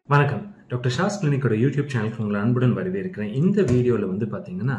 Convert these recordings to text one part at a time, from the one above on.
வணக்கம் doctor ஷாஸ் கிளினிக்கோட YouTube சேனலுக்கு உங்களை அன்புடன் வரவேற்கிறேன் இந்த வீடியோவில் வந்து பார்த்தீங்கன்னா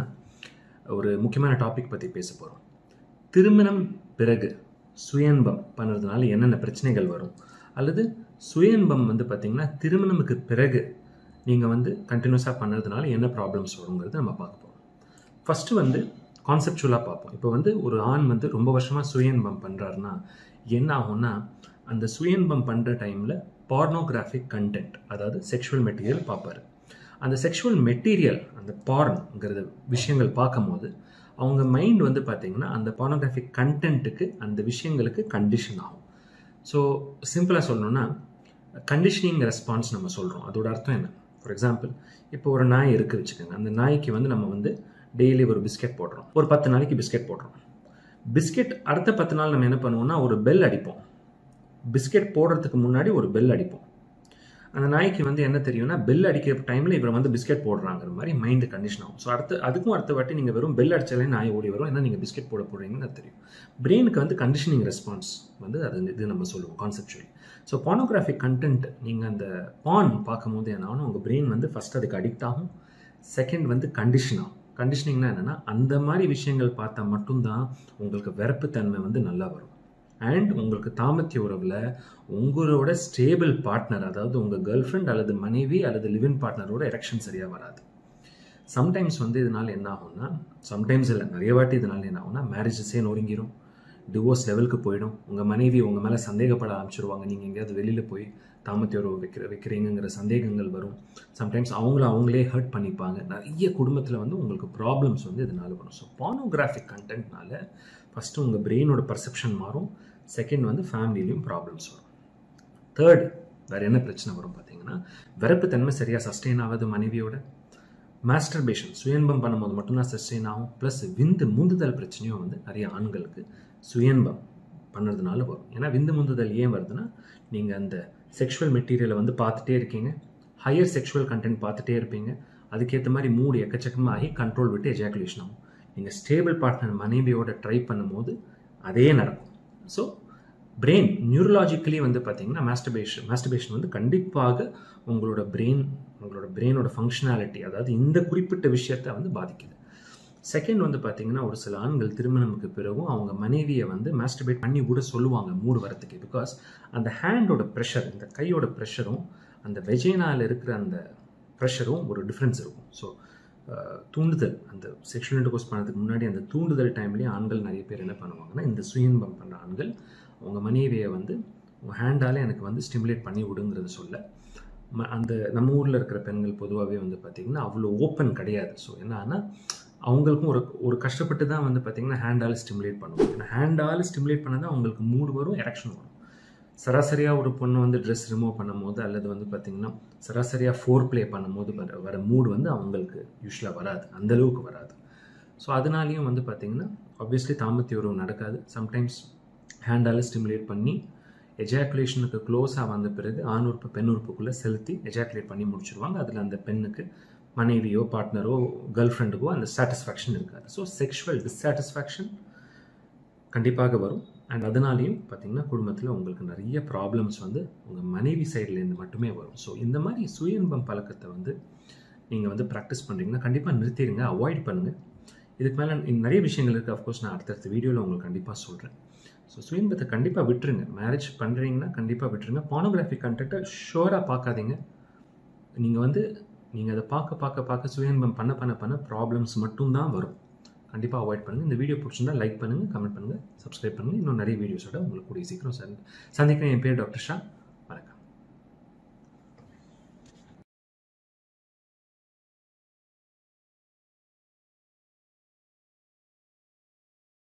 ஒரு முக்கியமான டாபிக் பற்றி பேச போகிறோம் திருமணம் பிறகு சுயன்பம் பண்ணுறதுனால என்னென்ன பிரச்சனைகள் வரும் அல்லது சுயன்பம் வந்து பார்த்தீங்கன்னா திருமணமுக்கு பிறகு நீங்கள் வந்து கண்டினியூஸாக பண்ணுறதுனால என்ன ப்ராப்ளம்ஸ் வருங்கிறது நம்ம பார்க்க போகிறோம் ஃபஸ்ட்டு வந்து கான்செப்டுவலாக பார்ப்போம் இப்போ வந்து ஒரு ஆண் வந்து ரொம்ப வருஷமாக சுயன்பம் பண்ணுறாருன்னா என்ன ஆகும்னா அந்த சுயன்பம் பண்ணுற டைமில் பார்னோகிராஃபிக் கண்டென்ட் அதாவது செக்ஷுவல் மெட்டீரியல் பார்ப்பாரு அந்த செக்ஷுவல் மெட்டீரியல் அந்த பார்ன்ங்கிறது விஷயங்கள் பார்க்கும்போது அவங்க மைண்ட் வந்து பார்த்தீங்கன்னா அந்த பார்னோகிராஃபிக் கண்டென்ட்டுக்கு அந்த விஷயங்களுக்கு கண்டிஷன் ஆகும் ஸோ சிம்பிளாக சொல்லணும்னா கண்டிஷனிங் ரெஸ்பான்ஸ் நம்ம சொல்கிறோம் அதோட அர்த்தம் என்ன ஃபார் எக்ஸாம்பிள் இப்போ ஒரு நாய் இருக்குது வச்சுக்கோங்க அந்த நாய்க்கு வந்து நம்ம வந்து டெய்லி ஒரு பிஸ்கெட் போடுறோம் ஒரு பத்து நாளைக்கு பிஸ்கெட் போடுறோம் பிஸ்கெட் அடுத்த பத்து நாள் நம்ம என்ன பண்ணுவோம்னா ஒரு பெல் அடிப்போம் பிஸ்கெட் போடுறதுக்கு முன்னாடி ஒரு பெல் அடிப்போம் அந்த நாய்க்கு வந்து என்ன தெரியும்னா பெல் அடிக்கிற டைமில் இவர் வந்து பிஸ்கெட் போடுறாங்கிற மாதிரி மைண்டு கண்டிஷன் ஆகும் ஸோ அடுத்து அதுக்கும் அடுத்த வாட்டி நீங்கள் வெறும் பெல் அடிச்சாலே நாய் ஓடி வரும் ஏன்னா நீங்கள் பிஸ்கெட் போட போடுறீங்கன்னு அது தெரியும் பிரெயினுக்கு வந்து கண்டிஷனிங் ரெஸ்பான்ஸ் வந்து அது இது நம்ம சொல்லுவோம் கான்செப்டுவலி ஸோ பானோகிராஃபிக் கண்டென்ட் நீங்கள் அந்த பான் பார்க்கும்போது என்ன ஆகும் உங்கள் பிரெயின் வந்து ஃபஸ்ட் அதுக்கு அடிக்ட் ஆகும் செகண்ட் வந்து கண்டிஷன் ஆகும் கண்டிஷனிங்னா என்னென்னா அந்த மாதிரி விஷயங்கள் பார்த்தா மட்டும்தான் உங்களுக்கு வெறுப்புத்தன்மை வந்து நல்லா வரும் அண்ட் உங்களுக்கு தாமத்திய உறவில் உங்களோட ஸ்டேபிள் பார்ட்னர் அதாவது உங்கள் கேர்ள் ஃப்ரெண்ட் அல்லது மனைவி அல்லது லிவின் பார்ட்னரோட எரெக்ஷன் சரியாக வராது சம்டைம்ஸ் வந்து இதனால் என்ன ஆகும்னா சம்டைம்ஸ் இல்லை நிறைய வாட்டி இதனால் என்ன ஆகும்னா மேரேஜஸே நொறுங்கிடும் டிவோர்ஸ் லெவலுக்கு போயிடும் உங்கள் மனைவி உங்கள் மேலே சந்தேகப்பட ஆரம்பிச்சிருவாங்க நீங்கள் எங்கேயாவது வெளியில் போய் தாமத்திய உறவு வைக்கிற வைக்கிறீங்கிற சந்தேகங்கள் வரும் சம்டைம்ஸ் அவங்கள அவங்களே ஹர்ட் பண்ணிப்பாங்க நிறைய குடும்பத்தில் வந்து உங்களுக்கு ப்ராப்ளம்ஸ் வந்து இதனால் வரும் ஸோ பானோகிராஃபிக் கண்டென்ட்னால ஃபஸ்ட்டு உங்கள் பிரெயினோட பர்செப்ஷன் மாறும் செகண்ட் வந்து ஃபேமிலிலையும் ப்ராப்ளம்ஸ் வரும் தேர்ட் வேறு என்ன பிரச்சனை வரும் பார்த்தீங்கன்னா விரப்புத்தன்மை சரியாக சஸ்டெயின் ஆகாது மனைவியோட மாஸ்டர்பேஷன் சுயன்பம் பண்ணும்போது மட்டும்தான் சஸ்டெயின் ஆகும் ப்ளஸ் விந்து முந்துதல் பிரச்சனையும் வந்து நிறைய ஆண்களுக்கு சுயன்பம் பண்ணுறதுனால வரும் ஏன்னா விந்து முந்துதல் ஏன் வருதுன்னா நீங்கள் அந்த செக்ஷுவல் மெட்டீரியலை வந்து பார்த்துட்டே இருக்கீங்க ஹையர் செக்ஷுவல் கண்டென்ட் பார்த்துட்டே இருப்பீங்க அதுக்கேற்ற மாதிரி மூடு எக்கச்சக்கமாக ஆகி கண்ட்ரோல் விட்டு எஜாக்குலேஷன் ஆகும் நீங்கள் ஸ்டேபிள் பார்ட்னர் மனைவியோட ட்ரை பண்ணும்போது அதே நடக்கும் ஸோ பிரெயின் நியூரலாஜிக்கலி வந்து பார்த்தீங்கன்னா மாஸ்டர்பேஷன் மாஸ்டர்பேஷன் வந்து கண்டிப்பாக உங்களோட பிரெயின் உங்களோட பிரெயினோட ஃபங்க்ஷனாலிட்டி அதாவது இந்த குறிப்பிட்ட விஷயத்தை வந்து பாதிக்குது செகண்ட் வந்து பார்த்தீங்கன்னா ஒரு சில ஆண்கள் திருமணமுக்கு பிறகும் அவங்க மனைவியை வந்து மாஸ்டர்பேட் பண்ணி கூட சொல்லுவாங்க மூடு வரத்துக்கு பிகாஸ் அந்த ஹேண்டோட ப்ரெஷர் இந்த கையோட ப்ரெஷரும் அந்த வெஜைனாவில் இருக்கிற அந்த ப்ரெஷரும் ஒரு டிஃப்ரென்ஸ் இருக்கும் ஸோ தூண்டுதல் அந்த செக்ஷுவல் இன்டர்கோர்ஸ் பண்ணதுக்கு முன்னாடி அந்த தூண்டுதல் டைம்லேயே ஆண்கள் நிறைய பேர் என்ன பண்ணுவாங்கன்னா இந்த சுயன்பம் பண்ணுற ஆண்கள் அவங்க மனைவியை வந்து உங்கள் ஹேண்டாலே எனக்கு வந்து ஸ்டிமுலேட் பண்ணி விடுங்கிறது சொல்ல அந்த நம்ம ஊரில் இருக்கிற பெண்கள் பொதுவாகவே வந்து பார்த்திங்கன்னா அவ்வளோ ஓப்பன் கிடையாது ஸோ என்னன்னா அவங்களுக்கும் ஒரு ஒரு கஷ்டப்பட்டு தான் வந்து பார்த்திங்கன்னா ஹேண்டால் ஸ்டிமுலேட் பண்ணுவோம் ஏன்னா ஹேண்டால் ஸ்டிமுலேட் பண்ண தான் அவங்களுக்கு மூடு வரும் எரெக்ஷன் வரும் சராசரியாக ஒரு பொண்ணு வந்து ட்ரெஸ் ரிமூவ் பண்ணும்போது அல்லது வந்து பார்த்திங்கன்னா சராசரியாக ஃபோர் ப்ளே பண்ணும்போது வர வர மூடு வந்து அவங்களுக்கு யூஸ்வலாக வராது அந்தளவுக்கு வராது ஸோ அதனாலேயும் வந்து பார்த்திங்கன்னா ஆப்வியஸ்லி தாம்பத்திய உறவு நடக்காது சம்டைம்ஸ் ஹேண்டால் ஸ்டிமுலேட் பண்ணி எஜாக்குலேஷனுக்கு க்ளோஸாக வந்த பிறகு ஆண் உறுப்பு பெண் உறுப்புக்குள்ளே செலுத்தி எஜாக்குலேட் பண்ணி முடிச்சிருவாங்க அதில் அந்த பெண்ணுக்கு மனைவியோ பார்ட்னரோ கேர்ள் ஃப்ரெண்டுக்கோ அந்த சாட்டிஸ்ஃபேக்ஷன் இருக்காது ஸோ செக்ஷுவல் டிஸ்சாட்டிஸ்ஃபேக்ஷன் கண்டிப்பாக வரும் அண்ட் அதனாலையும் பார்த்திங்கன்னா குடும்பத்தில் உங்களுக்கு நிறைய ப்ராப்ளம்ஸ் வந்து உங்கள் மனைவி சைட்லேருந்து மட்டுமே வரும் ஸோ இந்த மாதிரி சுயன்பம் பழக்கத்தை வந்து நீங்கள் வந்து ப்ராக்டிஸ் பண்ணுறீங்கன்னா கண்டிப்பாக நிறுத்திடுங்க அவாய்ட் பண்ணுங்கள் இதுக்கு மேலே நிறைய விஷயங்கள் இருக்குது அஃப்கோர்ஸ் நான் அடுத்தடுத்த வீடியோவில் உங்களுக்கு கண்டிப்பாக சொல்கிறேன் ஸோ சுயன்பத்தை கண்டிப்பாக விட்டுருங்க மேரேஜ் பண்ணுறீங்கன்னா கண்டிப்பாக விட்டுருங்க பானோகிராஃபி கண்டென்ட்டை ஷோராக பார்க்காதீங்க நீங்கள் வந்து நீங்கள் அதை பார்க்க பார்க்க பார்க்க சுயன்பம் பண்ண பண்ண பண்ண ப்ராப்ளம்ஸ் மட்டும்தான் வரும் கண்டிப்பாக அவாய்ட் பண்ணுங்கள் இந்த வீடியோ பிடிச்சிருந்தா லைக் பண்ணுங்கள் கமெண்ட் பண்ணுங்கள் சப்ஸ்கிரைப் பண்ணுங்கள் இன்னும் நிறைய வீடியோஸோட உங்களுக்கு கூடிய சீக்கிரம் சந்திக்கிறேன் என் பேர் டாக்டர் ஷா